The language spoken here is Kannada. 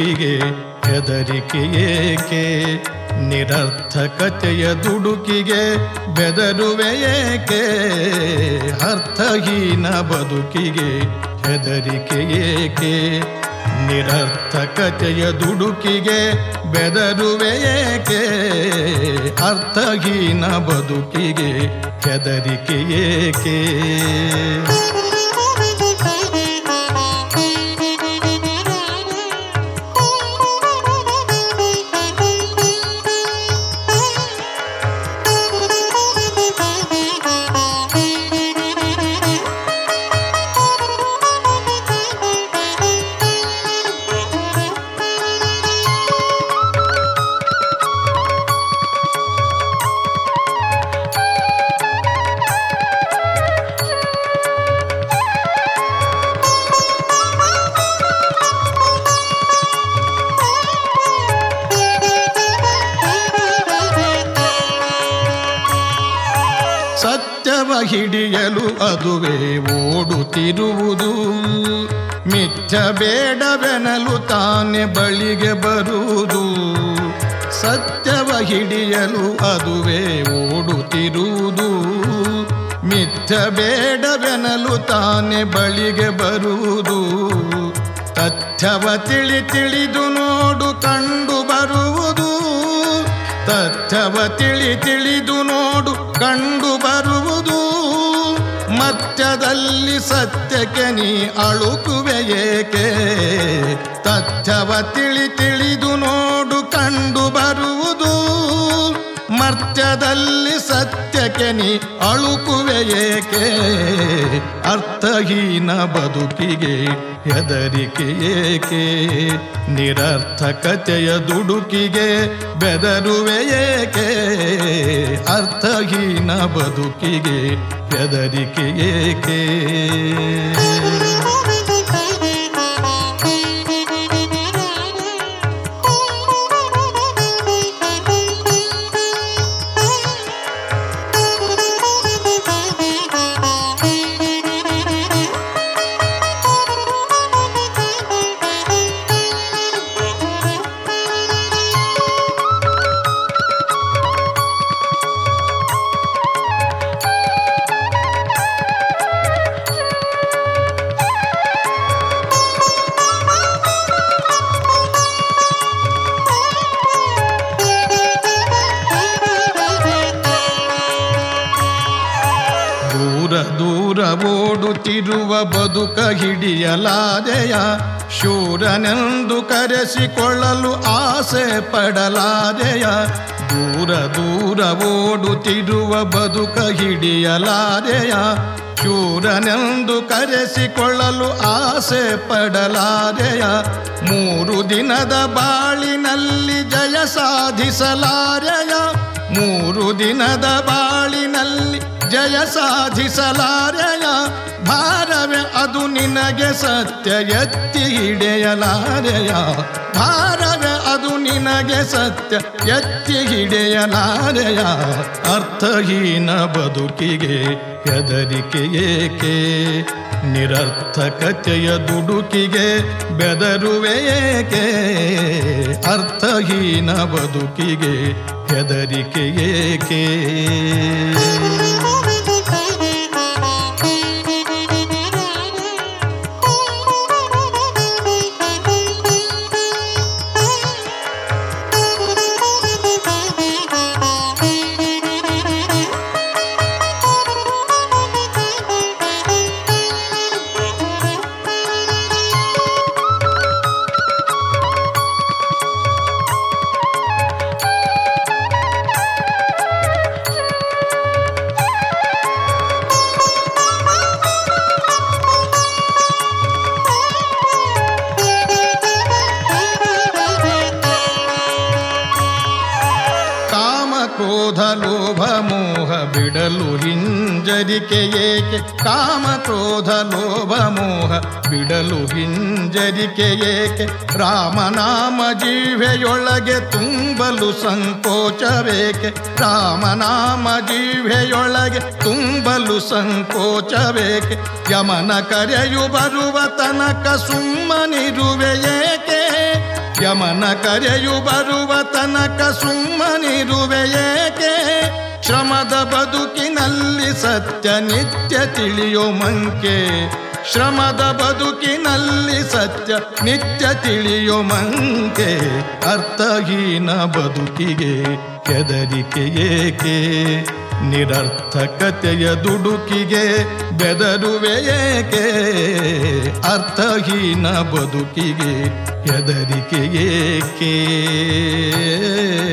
ಬದುಕಿಗೆ ಹೆದರಿಕೆ ಏಕೆ ನಿರರ್ಥಕತೆಯ ದುಡುಕಿಗೆ ಬೆದರುವೆ ಏಕೆ ಅರ್ಥಹೀನ ಬದುಕಿಗೆ ಹೆದರಿಕೆ ಏಕೆ ನಿರರ್ಥಕತೆಯ ದುಡುಕಿಗೆ ಬೆದರುವೆ ಏಕೆ ಅರ್ಥಹೀನ ಬದುಕಿಗೆ ಹೆದರಿಕೆ ಏಕೆ ಸತ್ಯವ ಹಿಡಿಯಲು ಅದುವೇ ಓಡುತ್ತಿರುವುದು ಮಿಥ್ಯ ಬೇಡವೆನಲು ತಾನೆ ಬಳಿಗೆ ಬರುವುದು ಸತ್ಯವ ಹಿಡಿಯಲು ಅದುವೇ ಓಡುತ್ತಿರುವುದು ಮಿಥ್ಯ ಬೇಡವೆನಲು ತಾನೆ ಬಳಿಗೆ ಬರುವುದು ತಥ್ಯವ ತಿಳಿ ತಿಳಿದು ನೋಡು ಕಂಡು ಬರುವುದು ತಥ್ಯವ ತಿಳಿ ತಿಳಿದು ನೋಡು ಕಂಡು ಬರುವುದು ಮಧ್ಯದಲ್ಲಿ ಸತ್ಯಕ್ಕೆ ನೀ ಅಳುಕುವೆ ಏಕೆ ತಥ್ಯವ ತಿಳಿ ತಿಳಿದು ನೋಡು ಕಂಡು ಬರುವುದು ಮರ್ತ್ಯದಲ್ಲಿ ಸತ್ಯಕ್ಕೆ ನೀ ಅಳುಕುವೆ ಏಕೆ ಅರ್ಥಹೀನ ಬದುಕಿಗೆ ಹೆದರಿಕೆ ಏಕೆ ನಿರರ್ಥಕತೆಯ ದುಡುಕಿಗೆ ಬೆದರುವೆ ಏಕೆ ಅರ್ಥಹೀನ ಬದುಕಿಗೆ ಹೆದರಿಕೆ ಏಕೆ ದೂರ ದೂರ ಓಡುತ್ತಿರುವ ಬದುಕ ಹಿಡಿಯಲಾದೆಯ ಶೂರನೆಂದು ಕರೆಸಿಕೊಳ್ಳಲು ಆಸೆ ಪಡಲಾದೆಯ ದೂರ ದೂರ ಓಡುತ್ತಿರುವ ಬದುಕ ಹಿಡಿಯಲಾದೆಯ ಶೂರನೆಂದು ಕರೆಸಿಕೊಳ್ಳಲು ಆಸೆ ಪಡಲಾದೆಯ ಮೂರು ದಿನದ ಬಾಳಿನಲ್ಲಿ ಜಯ ಸಾಧಿಸಲಾರೆಯ ಮೂರು ದಿನದ ಬಾಳಿನಲ್ಲಿ ಜಯ ಸಾಧಿಸಲಾರೆಯ ಭಾರವೇ ಅದು ನಿನಗೆ ಸತ್ಯ ಎತ್ತಿ ಹಿಡಿಯಲಾರೆಯ ಭಾರವೇ ಅದು ನಿನಗೆ ಸತ್ಯ ಎತ್ತಿ ಹಿಡಿಯಲಾರೆಯ ಅರ್ಥಹೀನ ಬದುಕಿಗೆ ಹೆದರಿಕೆ ಏಕೆ ನಿರರ್ಥಕತೆಯ ದುಡುಕಿಗೆ ಬೆದರುವೆ ಏಕೆ ಅರ್ಥಹೀನ ಬದುಕಿಗೆ ಹೆದರಿಕೆ ಏಕೆ ಕಾಮ ಕ್ರೋಧ ಲೋಭ ಮೋಹ ಬಿಡಲು ಹಿಂಜರಿಕೆ ಏಕೆ ಕಾಮ ಕ್ರೋಧ ಲೋಭ ಮೋಹ ಬಿಡಲು ಹಿಂಜರಿಕೆ ಏಕೆ ರಾಮನಾಮ ಜೀವೆಯೊಳಗೆ ತುಂಬಲು ಸಂಕೋಚವೇಕೆ ರಾಮನಾಮ ಜೀವೆಯೊಳಗೆ ತುಂಬಲು ಸಂಕೋಚವೇಕೆ ಯಮನ ಕರೆಯು ಬರುವ ತನಕ ಸುಮ್ಮನಿರುವೆ ಏಕೆ ಯಮನ ಕರೆಯು ಬರುವ ತನಕ ಸುಮ್ಮನಿರುವೆ ಏಕೆ ಶ್ರಮದ ಬದುಕಿನಲ್ಲಿ ಸತ್ಯ ನಿತ್ಯ ತಿಳಿಯೋ ಮಂಕೆ ಶ್ರಮದ ಬದುಕಿನಲ್ಲಿ ಸತ್ಯ ನಿತ್ಯ ತಿಳಿಯೋ ಮಂಕೆ ಅರ್ಥಹೀನ ಬದುಕಿಗೆ ಕೆದರಿಕೆ ಏಕೆ ನಿರರ್ಥಕತೆಯ ದುಡುಕಿಗೆ ಬೆದರುವೆ ಏಕೆ ಅರ್ಥಹೀನ ಬದುಕಿಗೆ ಹೆದರಿಕೆ ಏಕೆ